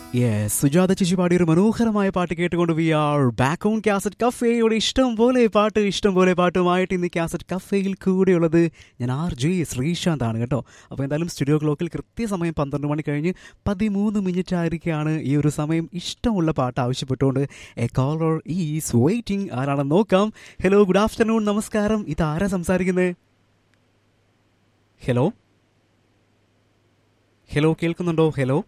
yes Sujatha ചേച്ചി പാടിയ ഒരു മനോഹരമായ പാട്ട് കേട്ടുകൊണ്ട് we are back on cassette കഫേയുടെ ഇഷ്ടം പോലെ പാട്ട് ഇഷ്ടം പോലെ പാട്ടുമായിട്ട് ഇന്ന് കാസറ്റ് കഫേയിൽ കൂടെയുള്ളത് ഞാൻ ആർ ജെ ശ്രീശാന്ത് ആണ് കേട്ടോ അപ്പോൾ എന്തായാലും സ്റ്റുഡിയോ ക്ലോക്കിൽ കൃത്യസമയം പന്ത്രണ്ട് മണി കഴിഞ്ഞ് പതിമൂന്ന് മിനിറ്റ് ആയിരിക്കുകയാണ് ഈ ഒരു സമയം ഇഷ്ടമുള്ള പാട്ട് ആവശ്യപ്പെട്ടുകൊണ്ട് എ കോളർ ഈസ് വെയിറ്റിംഗ് ആരാണെന്ന് നോക്കാം ഹലോ ഗുഡ് ആഫ്റ്റർനൂൺ നമസ്കാരം ഇത് ആരാ സംസാരിക്കുന്നത് ഹലോ ഹലോ കേൾക്കുന്നുണ്ടോ ഹലോ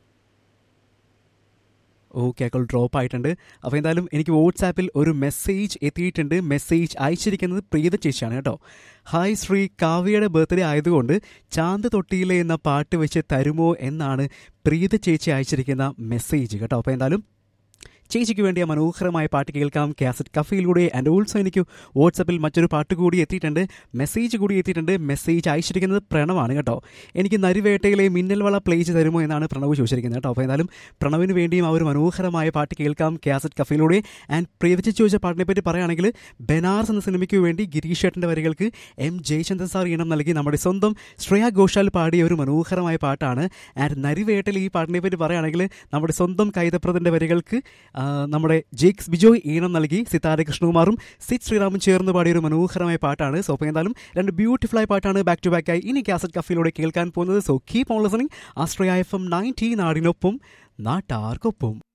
ഓക്കെ അക്കോൾ ഡ്രോപ്പ് ആയിട്ടുണ്ട് അപ്പോൾ എന്തായാലും എനിക്ക് വാട്സാപ്പിൽ ഒരു മെസ്സേജ് എത്തിയിട്ടുണ്ട് മെസ്സേജ് അയച്ചിരിക്കുന്നത് പ്രീത ചേച്ചിയാണ് കേട്ടോ ഹായ് ശ്രീ കാവ്യയുടെ ബർത്ത്ഡേ ആയതുകൊണ്ട് ചാന്ത് തൊട്ടിയിലെ എന്ന പാട്ട് വെച്ച് തരുമോ എന്നാണ് പ്രീത ചേച്ചി അയച്ചിരിക്കുന്ന മെസ്സേജ് കേട്ടോ അപ്പോൾ എന്തായാലും ചേച്ചിക്ക് വേണ്ടി ആ മനോഹരമായ പാട്ട് കേൾക്കാം കാസറ്റ് കഫയിലൂടെ ആൻഡ് ഓൾസോ എനിക്ക് വാട്സപ്പിൽ മറ്റൊരു പാട്ട് കൂടി എത്തിയിട്ടുണ്ട് മെസ്സേജ് കൂടി എത്തിയിട്ടുണ്ട് മെസ്സേജ് അയച്ചിരിക്കുന്നത് പ്രണവാണ് കേട്ടോ എനിക്ക് നരിവേട്ടയിലെ മിന്നൽ വള പ്ലേ ചെയ്ത് തരുമോ എന്നാണ് പ്രണവ് ചോദിച്ചിരിക്കുന്നത് കേട്ടോ അപ്പോൾ എന്തായാലും പ്രണവിന് വേണ്ടിയും ആ ഒരു മനോഹരമായ പാട്ട് കേൾക്കാം കാസറ്റ് കഫയിലൂടെ ആൻഡ് പ്രിയവിച്ച് ചോദിച്ച പാട്ടിനെ പറ്റി പറയുകയാണെങ്കിൽ ബനാർസ് എന്ന സിനിമയ്ക്ക് വേണ്ടി ഗിരീഷ് ഏട്ടൻ്റെ വരികൾക്ക് എം ജയചന്ദ്രൻ സാർ ഈണം നൽകി നമ്മുടെ സ്വന്തം ശ്രേയ ഘോഷാൽ പാടിയ ഒരു മനോഹരമായ പാട്ടാണ് ആൻഡ് നരിവേട്ടയിൽ ഈ പാട്ടിനെ പറ്റി പറയുകയാണെങ്കിൽ നമ്മുടെ സ്വന്തം കൈതപ്രദൻ്റെ വരികൾക്ക് ആ, നമ്മുടെ ജേക്സ് ബിജോയ് ഈണം നൽകി സിതാര കൃഷ്ണകുമാറും സിത് ശ്രീറാമും ചേർന്ന് പാടിയ ഒരു മനോഹരമായ പാട്ടാണ് സോ അപ്പോൾ എന്തായാലും രണ്ട് ബ്യൂട്ടിഫുൾ ആയ പാട്ടാണ് ബാക്ക് ടു ബാക്ക് ആയി ഇനി കാസറ്റ് കഫയിലൂടെ കേൾക്കാൻ പോകുന്നത് സോ കീപ് ഓൺ ലിസണിംഗ് ആസ്ട്രയ എഫ് എം നയൻറ്റി നാടിനൊപ്പം നാട്ടാർക്കൊപ്പം